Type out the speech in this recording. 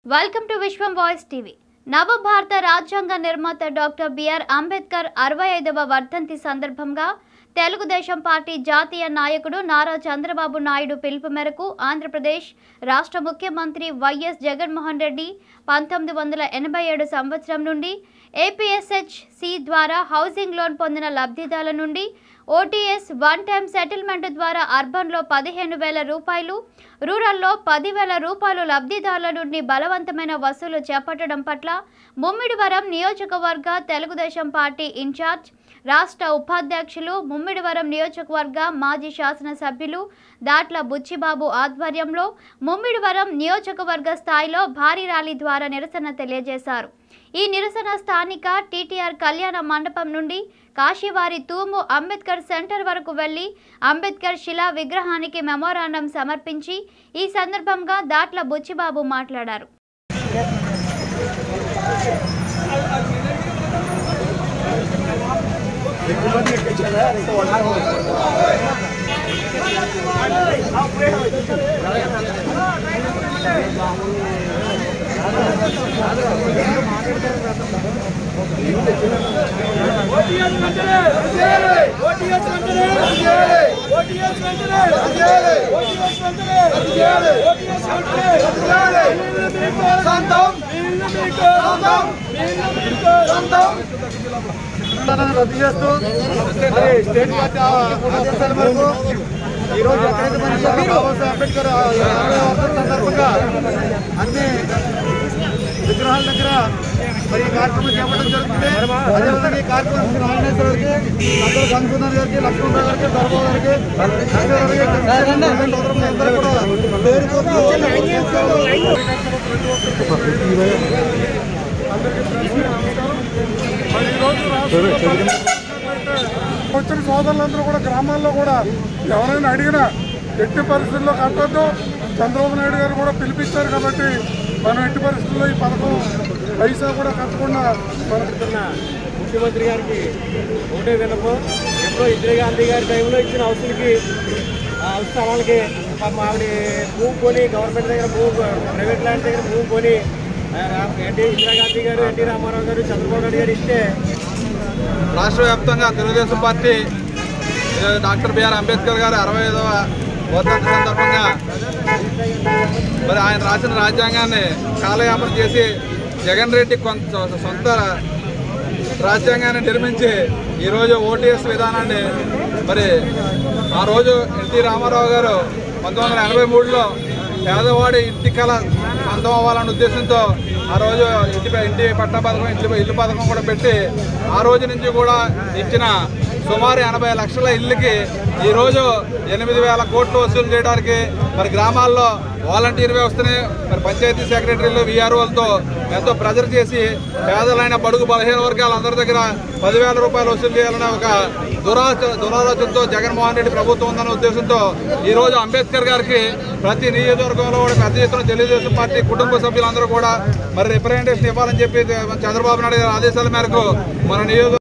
welcome to Vishwam voice TV నవభారత రాజ్యాంగ నిర్మాత డాక్టర్ బిఆర్ అంబేద్కర్ అరవై ఐదవ వర్ధంతి సందర్భంగా తెలుగుదేశం పార్టీ జాతీయ నాయకుడు నారా చంద్రబాబు నాయుడు పిలుపు మేరకు ఆంధ్రప్రదేశ్ రాష్ట్ర ముఖ్యమంత్రి వైఎస్ జగన్మోహన్ రెడ్డి పంతొమ్మిది వందల ఎనభై ఏడు సంవత్సరం నుండి ఏపీఎస్హెచ్ సి ద్వారా హౌసింగ్ లోన్ పొందిన లబ్ధిదారుల నుండి ఓటీఎస్ వన్ టైం సెటిల్మెంట్ ద్వారా అర్బన్లో పదిహేను వేల రూపాయలు రూరల్లో పదివేల రూపాయలు లబ్ధిదారుల నుండి బలవంతమైన వసూలు చేపట్టడం పట్ల ముమ్మిడివరం నియోజకవర్గ తెలుగుదేశం పార్టీ ఇన్ఛార్జ్ రాష్ట్ర ఉపాధ్యక్షులు ముమ్మిడివరం నియోజకవర్గ మాజీ శాసనసభ్యులు దాట్ల బుచ్చిబాబు ఆధ్వర్యంలో ముమ్మిడివరం నియోజకవర్గ స్థాయిలో భారీ ర్యాలీ ద్వారా నిరసన తెలియజేశారు ఈ నిరసన స్థానిక టీటీఆర్ కళ్యాణ మండపం నుండి కాశీవారి తూము అంబేద్కర్ సెంటర్ వరకు వెళ్లి అంబేద్కర్ శిలా విగ్రహానికి మెమోరాండం సమర్పించి ఈ సందర్భంగా దాట్ల బుచ్చిబాబు మాట్లాడారు ఓటీఎస్ వెంటనే ఓటీఎస్ వెంటనే ఓటీఎస్ వెంటనే ఓటీఎస్ వెంటనే ఓటీఎస్ వెంటనే సొంతం వీళ్ళు మీకు సొంతం వీళ్ళు మీకు సొంతం రద్దు చేస్తూ మరి స్టేట్ పార్టీ ఆదేశాల మేరకు ఈ రోజు ఎక్కడైతే మన బాబాసాహెబ్ అంబేద్కర్ యాభై వర్ధంతి సందర్భంగా అన్ని విగ్రహాల దగ్గర మరి ఈ కార్యక్రమం చేపట్టడం జరుగుతుంది అదేవిధంగా ఈ కార్యక్రమం నామినేషన్ గారికి అందరూ గంగుందర్ గారికి లక్ష్మణరావు గారికి దర్బాబు గారికి సంజయ్ గారికి అందరూ కూడా పేరు మరి ఈరోజు రాష్ట్రంలో వచ్చిన సోదరులందరూ కూడా గ్రామాల్లో కూడా ఎవరైనా అడిగినా ఎట్టి పరిస్థితుల్లో కట్టొద్దు చంద్రబాబు నాయుడు గారు కూడా పిలిపించారు కాబట్టి మనం ఎట్టి పరిస్థితుల్లో ఈ పథకం పైసా కూడా కట్టకుండా మనం ముఖ్యమంత్రి గారికి ఒకటే విన్నపం ఎప్పుడో ఇందిరాగాంధీ గారి టైంలో ఇచ్చిన హౌస్లకి ఆ హౌస్ స్థలాలకి పాపం ఆవిడ భూమి కొని గవర్నమెంట్ దగ్గర భూమి ప్రైవేట్ ల్యాండ్ దగ్గర భూమి కొని ఆ, రా- ఎన్టీ ఇందిరాగాంధీ గారు ఎన్టీ రామారావు గారు చంద్రబాబు నాయుడు గారు ఇస్తే రాష్ట్ర వ్యాప్తంగా తెలుగుదేశం పార్టీ ఏ, డాక్టర్ బిఆర్ అంబేద్కర్ గారి అరవై ఐదవ వర్ధంతి సందర్భంగా మరి ఆయన రాసిన రాజ్యాంగాన్ని కాలయాపన చేసి జగన్ రెడ్డి కొంత సొంత రాజ్యాంగాన్ని నిర్మించి ఈరోజు ఓటీఎస్ విధానాన్ని మరి ఆ రోజు ఎన్టీ రామారావు గారు పంతొమ్మిది వందల ఎనభై మూడులో పేదవాడి ఇంటి కళ సొంతం అవ్వాలన్న ఉద్దేశంతో ఆ రోజు ఇంటి ఇంటి పట్ట పథకం ఇంటి ఇల్లు పథకం కూడా పెట్టి ఆ రోజు నుంచి కూడా ఇచ్చిన సుమారు ఎనభై లక్షల ఇళ్ళకి ఈరోజు ఎనిమిది వేల కోట్లు వసూలు చేయడానికి మరి గ్రామాల్లో వాలంటీర్ వ్యవస్థని మరి పంచాయతీ సెక్రటరీలు వీఆర్ఓలతో ఎంతో ప్రెజర్ చేసి పేదలైన బడుగు బలహీన వర్గాల అందరి దగ్గర పదివేల రూపాయలు వసూలు చేయాలనే ఒక దురాచ దురాలోచనతో జగన్మోహన్ రెడ్డి ప్రభుత్వం ఉందన్న ఉద్దేశంతో ఈరోజు అంబేద్కర్ గారికి ప్రతి నియోజకవర్గంలో కూడా పెద్ద ఎత్తున తెలుగుదేశం పార్టీ కుటుంబ సభ్యులందరూ కూడా మరి రిప్రజెంటేషన్ ఇవ్వాలని చెప్పి చంద్రబాబు నాయుడు గారి ఆదేశాల మేరకు మన నియోజక